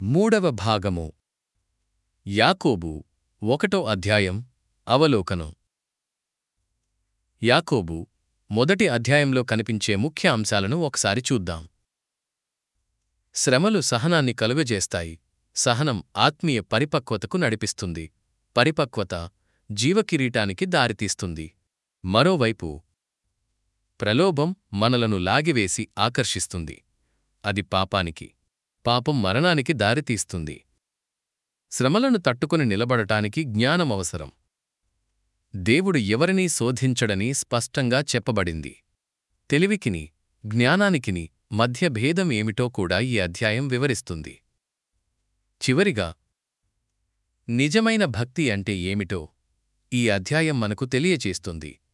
మూడవ భాగము యాకోబు ఒకటో అధ్యాయం అవలోకనం యాకోబు మొదటి అధ్యాయంలో కనిపించే ముఖ్య అంశాలను ఒకసారి చూద్దాం శ్రమలు సహనాన్ని కలుగజేస్తాయి సహనం ఆత్మీయ పరిపక్వతకు నడిపిస్తుంది పరిపక్వత జీవకిరీటానికి దారితీస్తుంది మరోవైపు ప్రలోభం మనలను లాగివేసి ఆకర్షిస్తుంది అది పాపానికి పాపం మరణానికి దారితీస్తుంది శ్రమలను తట్టుకుని నిలబడటానికి జ్ఞానం అవసరం దేవుడు ఎవరినీ శోధించడని స్పష్టంగా చెప్పబడింది తెలివికిని జ్ఞానానికిని మధ్య భేదం ఏమిటో కూడా ఈ అధ్యాయం వివరిస్తుంది చివరిగా నిజమైన భక్తి అంటే ఏమిటో ఈ అధ్యాయం మనకు తెలియచేస్తుంది